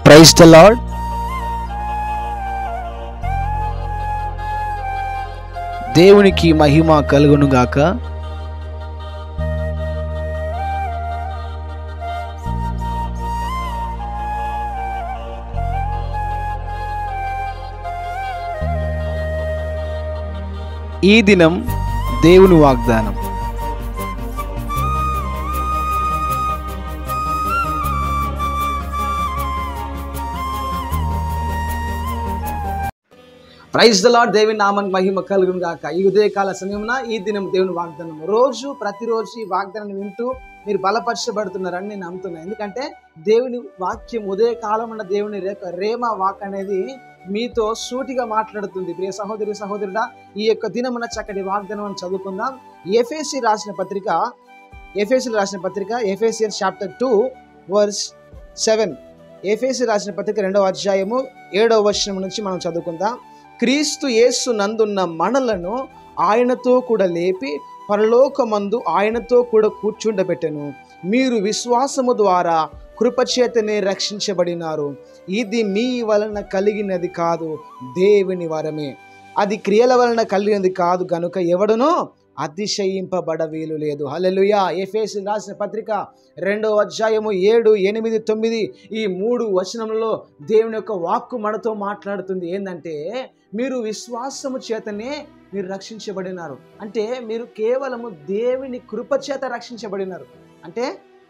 praise the lord దేవునికి మహిమ కలుగును గాక ఈ దినం దేవుని వాగ్దానం ప్రైజ్ ద లార్డ్ దేవుని నామానికి మహిమ కలుగును గాక ఈ ఉదయకాల సమయమున ఈ దినం దేవుని వాగ్దానం రోజు ప్రతిరోజు ఈ వాగ్దానం వింటూ మీరు బలపరచబడుతున్నారని నేను నమ్ముతున్నాను ఎందుకంటే దేవుని వాక్యం ఉదయకాలం ఉన్న దేవుని రేఖ రేమ వాక్ అనేది మీతో సూటిగా మాట్లాడుతుంది ప్రియ సహోదరి సహోదరుడా ఈ యొక్క దినమున చక్కటి వాగ్దానం అని చదువుకుందాం ఎఫ్ఎసి రాసిన పత్రిక ఎఫ్ఎసి రాసిన పత్రిక ఎఫ్ఎసియన్ chapter two verse seven FAC రాసిన పత్రిక రెండవ అధ్యాయము ఏడవ వచనం నుంచి మనం చదువుకుందాం క్రీస్తు యేసు నందున్న మనలను ఆయనతో కూడా లేపి పరలోకమందు ఆయనతో కూడా కూర్చుండబెట్టెను మీరు విశ్వాసము ద్వారా కృపచేతనే రక్షించబడినారు ఇది మీ వలన కలిగినది కాదు దేవుని వరమే అది క్రియల వలన కలిగినది కాదు గనుక ఎవడునో అతిశయింపబడ వీలు లేదు హల్లెలూయా ఎఫేసి రాసిన పత్రిక రెండవ అధ్యాయము ఏడు ఎనిమిది తొమ్మిది ఈ మూడు వచనంలో దేవుని యొక్క వాక్కు మనతో మాట్లాడుతుంది ఏంటంటే మీరు విశ్వాసము చేతనే మీరు రక్షించబడినారు అంటే మీరు కేవలము దేవుని కృప చేత రక్షించబడినారు అంటే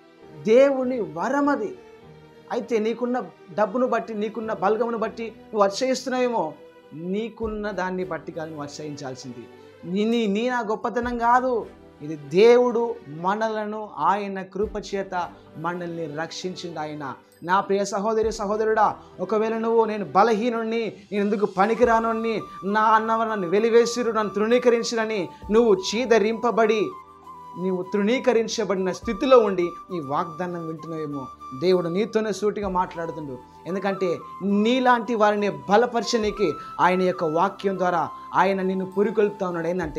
దేవుని వరమది అయితే నీకున్న డబ్బును బట్టి నీకున్న బలగమును బట్టి నువ్వు అతిశయిస్తున్నావేమో నీకున్న దాన్ని బట్టి కాదు నువ్వు అతిశయించాల్సింది నీ నీ నీ నా గొప్పతనం కాదు ఇది దేవుడు మనలను ఆయన కృప చేత మనల్ని రక్షించింది ఆయన నా ప్రియ సహోదరి సహోదరుడా ఒకవేళ నువ్వు నేను బలహీనుణ్ణి నేను ఎందుకు పనికిరానుణ్ణి నా అన్నవ నన్ను వెలివేసిరు నన్ను తృణీకరించిరని నువ్వు చీదరింపబడి నీవు తృణీకరించబడిన స్థితిలో ఉండి నీ వాగ్దానం వింటున్నావేమో దేవుడు నీతోనే సూటిగా మాట్లాడుతుండు ఎందుకంటే నీలాంటి వారిని బలపరచనీకి ఆయన యొక్క వాక్యం ద్వారా ఆయన నిన్ను పురికొల్పుతా ఉన్నాడు ఏంటంటే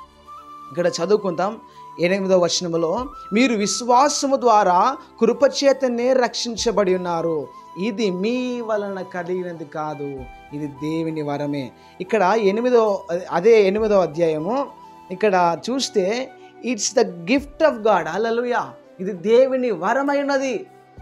ఇక్కడ చదువుకుందాం ఎనిమిదవ వచనములో మీరు విశ్వాసము ద్వారా కృపచేతనే రక్షించబడి ఉన్నారు ఇది మీ వలన కలిగినది కాదు ఇది దేవుని వరమే ఇక్కడ ఎనిమిదో అదే ఎనిమిదో అధ్యాయము ఇక్కడ చూస్తే it's the gift of God alleluia ఇది దేవుని వరమైనది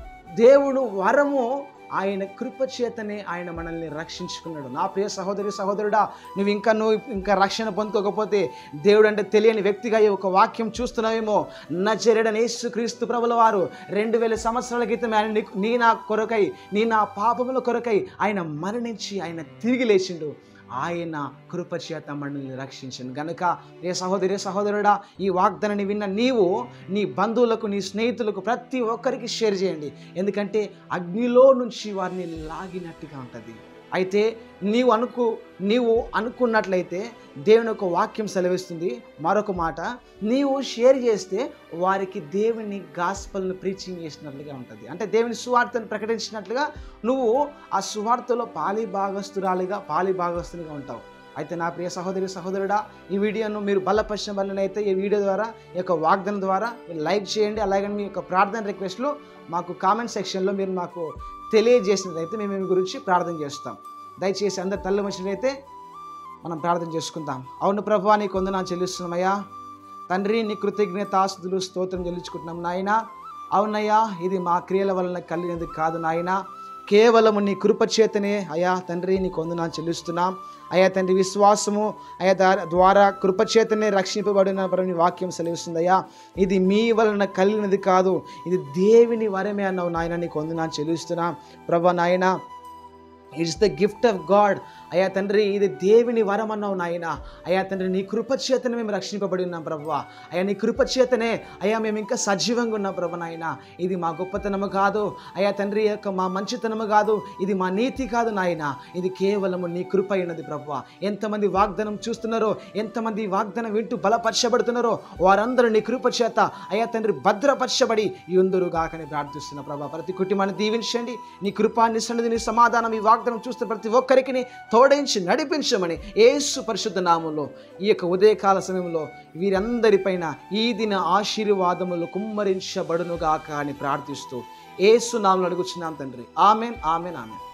దేవుడు వరము ఆయన కృప చేతనే ఆయన మనల్ని రక్షించుకున్నాడు నా ప్రియ సహోదరి సహోదరుడా నువ్వు ఇంకా నువ్వు ఇంకా రక్షణ పొందుకోకపోతే దేవుడు అంటే తెలియని వ్యక్తిగా ఈ ఒక వాక్యం చూస్తున్నావేమో నజరెడని యేసు క్రీస్తు ప్రభుల వారు రెండు వేల సంవత్సరాల క్రితం ఆయన నీకు- నీ నా కొరకై నీ నా పాపముల కొరకై ఆయన మరణించి ఆయన తిరిగి లేచిండు ఆయన కృప చేత మనల్ని రక్షించను గనుక ఏ సహోదరి సహోదరుడా ఈ వాగ్దానాన్ని విన్న నీవు నీ బంధువులకు నీ స్నేహితులకు ప్రతి ఒక్కరికి షేర్ చేయండి ఎందుకంటే అగ్నిలో నుంచి వారిని లాగినట్టుగా ఉంటుంది అయితే నీవు అనుకు నీవు అనుకున్నట్లయితే దేవుని యొక్క వాక్యం సెలవిస్తుంది మరొక మాట నీవు షేర్ చేస్తే వారికి దేవుని గాస్పల్ని ప్రీచింగ్ చేసినట్లుగా ఉంటుంది అంటే దేవుని సువార్తను ప్రకటించినట్లుగా నువ్వు ఆ సువార్తలో పాలి భాగస్తురాలిగా పాలి భాగస్తునిగా ఉంటావు అయితే నా ప్రియ సహోదరి సహోదరుడా ఈ వీడియోను మీరు బలపరిచిన వల్లనైతే ఈ వీడియో ద్వారా ఈ యొక్క వాగ్దానం ద్వారా మీరు లైక్ చేయండి అలాగే మీ యొక్క ప్రార్థన రిక్వెస్ట్లు మాకు కామెంట్ సెక్షన్లో మీరు మాకు తెలియజేసినట్లయితే మేము మీ గురించి ప్రార్థన చేస్తాం దయచేసి అందరు తల్లి వచ్చినట్లయితే మనం ప్రార్థన చేసుకుందాం అవును ప్రభా నీకు వందనాలు చెల్లిస్తున్నామయ్యా తండ్రి నీ కృతజ్ఞతాస్తులు స్తోత్రం చెల్లించుకుంటున్నాం నాయన అవునయ్యా ఇది మా క్రియల వలన కలిగినది కాదు నాయన కేవలము నీ కృప చేతనే అయా తండ్రి నీకు వందనాలు చెల్లిస్తున్నాం అయా తండ్రి విశ్వాసము అయా దార- ద్వారా కృప చేతనే రక్షింపబడిన నీ వాక్యం సెలవిస్తుందయ్యా ఇది మీ వలన కలిగినది కాదు ఇది దేవుని వరమే అన్నావు నాయన నీకు వందనాలు చెల్లిస్తున్నాం ప్రభా నాయన it's the gift of God అయ్యా తండ్రి ఇది దేవుని వరం అన్నావు నాయన అయ్యా తండ్రి నీ కృప చేతనే మేము రక్షింపబడి ఉన్నాం ప్రభు అయ్యా నీ కృప చేతనే అయ్యా మేము ఇంకా సజీవంగా ఉన్నాం ప్రభు నాయన ఇది మా గొప్పతనము కాదు అయ్యా తండ్రి యొక్క మా మంచితనము కాదు ఇది మా నీతి కాదు నాయన ఇది కేవలము నీ కృప అయినది ప్రభు ఎంతమంది వాగ్దానం చూస్తున్నారో ఎంతమంది ఈ వాగ్దానం వింటూ బలపరచబడుతున్నారో వారందరూ నీ కృప చేత అయ్యా తండ్రి భద్రపరచబడి యుందురుగాకని ప్రార్థిస్తున్న ప్రభా ప్రతి కుటుంబాన్ని దీవించండి నీ కృపాన్ని సన్నిధి నీ సమాధానం ఈ వాగ్దానం చూస్తున్న ప్రతి ఒక్కరికి తోడించి నడిపించమని యేసు పరిశుద్ధ నామంలో ఈ యొక్క ఉదయకాల సమయంలో వీరందరిపైన ఈ దిన ఆశీర్వాదములు కుమ్మరించబడునుగాక అని ప్రార్థిస్తూ ఏసు నామలు అడుగుచున్నాం తండ్రి ఆమెన్ ఆమెన్ ఆమెన్